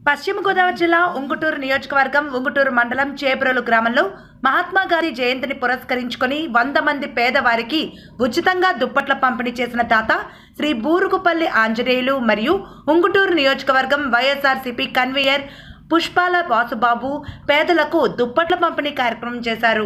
పశ్చిమ గోదావరి జిల్లా ఉంగుటూరు నియోజకవర్గం ఉంగుటూరు మండలం చేబ్రోలు గ్రామంలో మహాత్మా గాంధీ జయంతిని పురస్కరించుకొని వంద మంది పేదవారికి ఉచితంగా దుప్పట్ల పంపిణీ చేసిన తాత శ్రీ బూరుగుపల్లి ఆంజనేయులు మరియు ఉంగుటూరు నియోజకవర్గం వైఎస్ఆర్సీపీ కన్వీనర్ పుష్పాల వాసుబాబు పేదలకు దుప్పట్ల పంపిణీ కార్యక్రమం చేశారు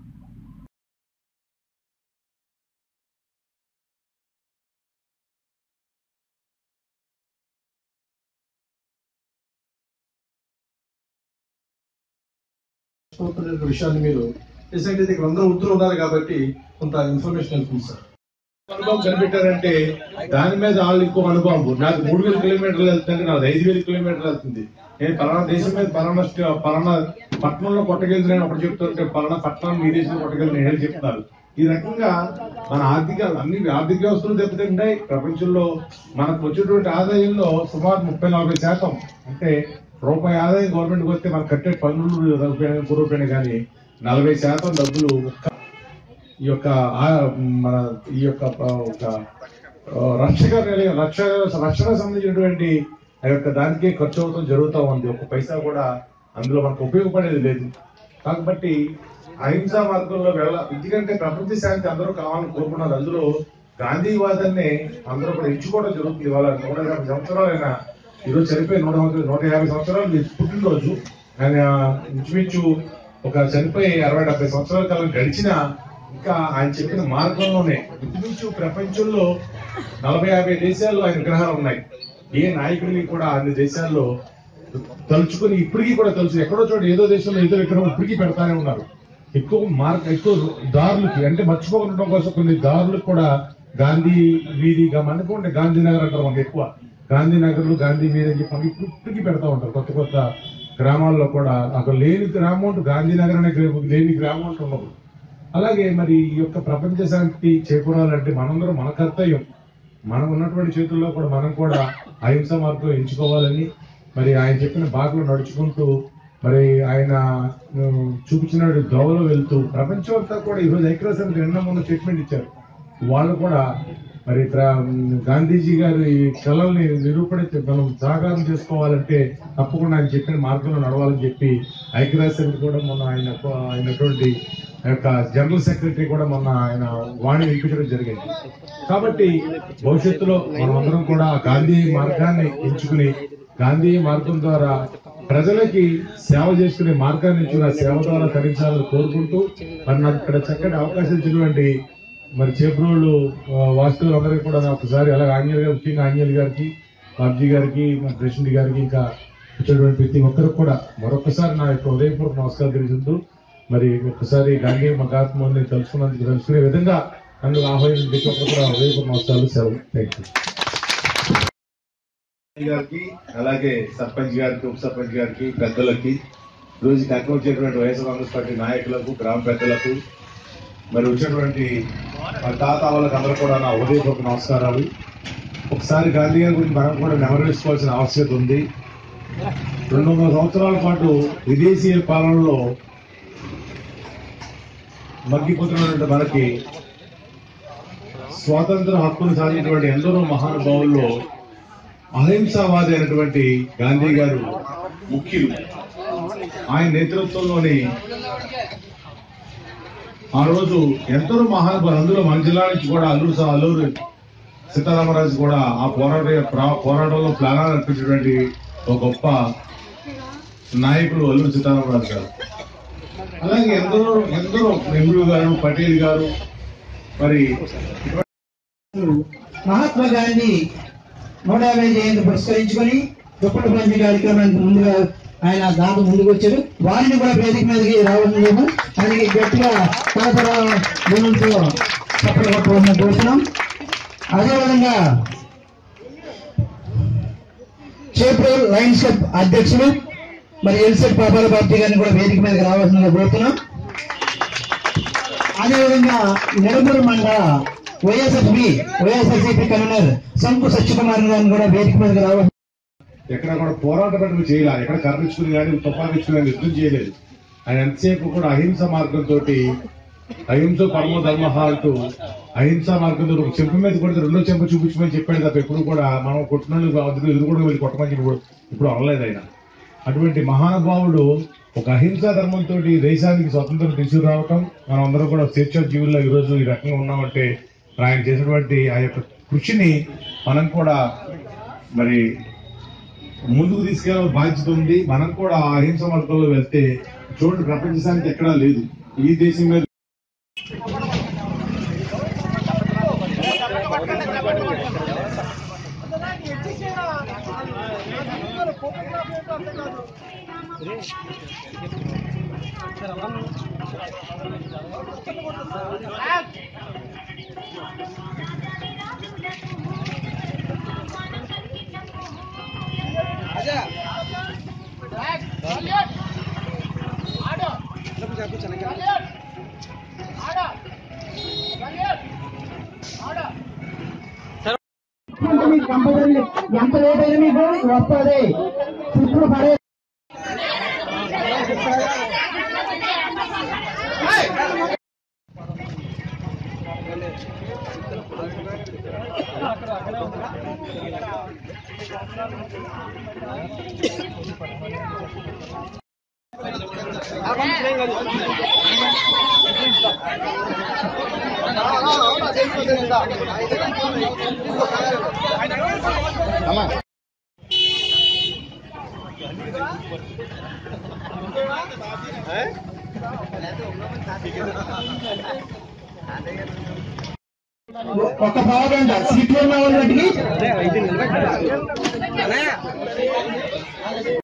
చూస్తున్న విషయాన్ని మీరు రీసెంట్ ఇక్కడ అందరూ ఉత్తరు ఉన్నారు కాబట్టి కొంత ఇన్ఫర్మేషన్ వెళ్తుంది సార్ అనుభవం కనిపెట్టారంటే దాని మీద వాళ్ళు ఇంకో అనుభవం నాకు మూడు వేల కిలోమీటర్లు వెళ్తుంటే నాకు ఐదు వేల కిలోమీటర్లు వెళ్తుంది నేను పలానా దేశం మీద పలానా స్ట- పలానా పట్టణంలో కొట్టగెళ్తున్నాను ఒకటి చెప్తుంటే పలానా పట్టణం మీ దేశంలో కొట్టగెళ్తున్నాను నేను చెప్తున్నారు ఈ రకంగా మన ఆర్థిక అన్ని ఆర్థిక వ్యవస్థలు దెబ్బతింటాయి ప్రపంచంలో మనకు వచ్చేటువంటి ఆదాయంలో సుమారు ముప్పై నలభై శాతం అంటే రూపాయి ఆదాయం గవర్నమెంట్కి వస్తే మనం కట్టే పన్నులు రూపాయలు రూపాయలు కానీ నలభై శాతం డబ్బులు ఒక్క ఈ యొక్క ఆ- మన ఈ యొక్క ఆ, ఒక ఆ, రక్షక నిలయం, రక్ష రక్షణ సంబంధించినటువంటి ఆ యొక్క దానికే ఖర్చు అవడం జరుగుతూ ఉంది ఒక పైసా కూడా అందులో మనకు ఉపయోగపడేది లేదు కాబట్టి అహింసా మార్గంలో వెళ్ళ ఎందుకంటే ప్రపంచ శాంతి అందరూ కావాలని కోరుకున్నారు అందులో గాంధీవాదాన్ని అందరూ కూడా ఎంచుకోవడం జరుగుతుంది వాళ్ళ నూట యాభై సంవత్సరాలైన ఈరోజు చనిపోయి నూట నూట యాభై సంవత్సరాలు మీ పుట్టినరోజు ఆయన ఇంచుమించు ఒక చనిపోయి అరవై డెబ్బై సంవత్సరాల కాలం గడిచినా ఇంకా ఆయన చెప్పిన మార్గంలోనే ఇంచుమించు ప్రపంచంలో నలభై యాభై దేశాల్లో ఆయన విగ్రహాలు ఉన్నాయి ఏ నాయకుడిని కూడా అన్ని దేశాల్లో తలుచుకుని ఇప్పటికీ కూడా తెలుసు ఎక్కడో చోట ఏదో దేశంలో ఏదో విగ్రహం ఇప్పటికీ పెడతానే ఉన్నారు ఎక్కువ మార్క్ ఎక్కువ దారులకి అంటే మర్చిపోకుండా కోసం కొన్ని దారులకు కూడా గాంధీ వీధిగా మనకు ఉంటే గాంధీనగర్ అంటారు మనకి ఎక్కువ గాంధీనగర్లు గాంధీ వీధి అని చెప్పి మనకి ఇప్పుడు ఇప్పటికీ పెడతా ఉంటారు కొత్త కొత్త గ్రామాల్లో కూడా అక్కడ లేని గ్రామం అంటూ గాంధీనగర్ అనే గ్రా- లేని గ్రామం అంటూ ఉండదు అలాగే మరి ఈ యొక్క ప్రపంచ శాంతి చేకూరాలంటే మనందరం మన కర్తవ్యం మనం ఉన్నటువంటి చేతుల్లో కూడా మనం కూడా అహింస మార్గం ఎంచుకోవాలని మరి ఆయన చెప్పిన బాటలో నడుచుకుంటూ మరి ఆయన ఉమ్, చూపించిన దోవలో వెళ్తూ ప్రపంచం అంతా కూడా ఈరోజు ఐక్యరాజ్యం నిన్న మొన్న స్టేట్మెంట్ ఇచ్చారు వాళ్ళు కూడా మరి ప్ర- గాంధీజీ గారి కళల్ని నిరూపణ చే- మనం సాకారం చేసుకోవాలంటే తప్పకుండా ఆయన చెప్పిన మార్గంలో నడవాలని చెప్పి ఐక్యరాజ్యం కూడా మొన్న ఆయన అయినటువంటి ఆ యొక్క జనరల్ సెక్రటరీ కూడా మొన్న ఆయన వాణి వినిపించడం జరిగింది కాబట్టి భవిష్యత్తులో మనం అందరం కూడా ఆ గాంధీ మార్గాన్ని ఎంచుకుని గాంధీ మార్గం ద్వారా ప్రజలకి సేవ చేసుకునే మార్గాన్ని ఎంచుకుని ఆ సేవ ద్వారా తరించాలని కోరుకుంటూ మరి నాకు ఇక్కడ చక్కటి అవకాశం ఇచ్చినటువంటి మరి చేబ్రోళ్ళు వాస్తువులు అందరికీ కూడా నాకు ఒకసారి అలాగే ఆంజనేయ గారు ముఖ్యంగా ఆంజనేయ గారికి బాబ్జీ గారికి మన ప్రెసిడెంట్ గారికి ఇంకా వచ్చినటువంటి ప్రతి ఒక్కరికి కూడా మరొకసారి నా యొక్క ఉదయపూర్వక నమస్కారం తెలుసుకుంటూ మరి ఒక్కసారి గాంధీ మహాత్మాన్ని తెలుసుకున్నందుకు తెలుసుకునే విధంగా నన్ను ఆహ్వానించిన ప్రతి ఒక్కరు కూడా ఉదయపూర్వక నమస్కారాలు సెలవు థ్యాంక్ యూ గారికి అలాగే సర్పంచ్ గారికి ఉప సర్పంచ్ గారికి పెద్దలకి రోజు అక్కడ వచ్చేటువంటి వైఎస్ఆర్ కాంగ్రెస్ పార్టీ నాయకులకు గ్రామ పెద్దలకు మరి వచ్చినటువంటి మా తాత వాళ్ళకి అందరూ కూడా నా ఉదయపూర్వక నమస్కారాలు ఒకసారి గాంధీ గారి గురించి మనం కూడా నెమరేసుకోవాల్సిన ఆవశ్యకత ఉంది రెండు వందల సంవత్సరాల పాటు విదేశీ పాలనలో మగ్గిపోతున్నటువంటి మనకి స్వాతంత్ర హక్కును సాధించినటువంటి ఎందరో మహానుభావుల్లో అహింసావాది అయినటువంటి గాంధీ గారు ముఖ్యులు ఆయన నేతృత్వంలోని ఆ రోజు ఎందరో మహానుభావులు అందులో మన జిల్లా నుంచి కూడా అల్లూరు సా- అల్లూరు సీతారామరాజు కూడా ఆ పోరాట ప్రా- పోరాటంలో ప్రాణాలు అర్పించినటువంటి ఒక గొప్ప నాయకుడు అల్లూరు సీతారామరాజు గారు అలాగే ఎందరో ఎందరో నెహ్రూ గారు పటేల్ గారు మరి మహాత్మా గాంధీ నూట యాభై జయంతి పురస్కరించుకొని దుప్పటి పంచి కార్యక్రమానికి ముందుగా ఆయన దాంతో ముందుకు వచ్చారు వారిని కూడా వేదిక మీదకి రావాలని ఆయనకి గట్టిగా కలపర భూములతో చప్పట్లు కొట్టుకోవాలని కోరుతున్నాం అదేవిధంగా చేపూర్ లయన్స్ క్లబ్ అధ్యక్షులు మరి ఎల్సెట్ పాపాల పార్టీ గారిని కూడా వేదిక మీదకి రావాల్సిందిగా కోరుతున్నాం అదేవిధంగా నిడమూరు మండల వైఎస్ఆర్పి వైఎస్ఆర్సీపీ కన్వీనర్ శంకు సత్యకుమార్ గారిని కూడా వేదిక మీదకి రావాలి ఎక్కడ కూడా పోరాట పట్టుకు చేయాలి ఎక్కడ కర్రించుకుని కానీ తుపాకించుకుని కానీ యుద్ధం చేయలేదు ఆయన ఎంతసేపు కూడా అహింస మార్గంతో అహింస పరమో ధర్మ అంటూ అహింస మార్గంతో ఒక చెంప మీద కొడితే రెండో చెంప చూపించమని చెప్పాడు తప్ప ఎప్పుడు కూడా మనం కొట్టినోళ్ళు అందులో ఎదురు కూడా వెళ్ళి కొట్టమని చెప్పి ఇప్పుడు ఇప్పుడు అనలేదు ఆయన అటువంటి మహానుభావుడు ఒక అహింసా ధర్మంతో దేశానికి స్వతంత్రం తీసుకురావటం మనం అందరం కూడా స్వేచ్ఛ జీవుల్లో ఈ రోజు ఈ రకంగా ఉన్నామంటే మరి ఆయన చేసినటువంటి ఆ యొక్క కృషిని మనం కూడా మరి ముందుకు తీసుకెళ్ళాల బాధ్యత ఉంది మనం కూడా ఆ అహింస మార్గంలో వెళ్తే చూడండి ప్రపంచానికి ఎక్కడా లేదు ఈ దేశం మీద మీకు కంపల్సరీ ఎంత లేట్ అయినా మీకు వస్తుంది చుట్టూ పడే ఒక పావు గంట సీట్లు ఉన్న వాళ్ళకి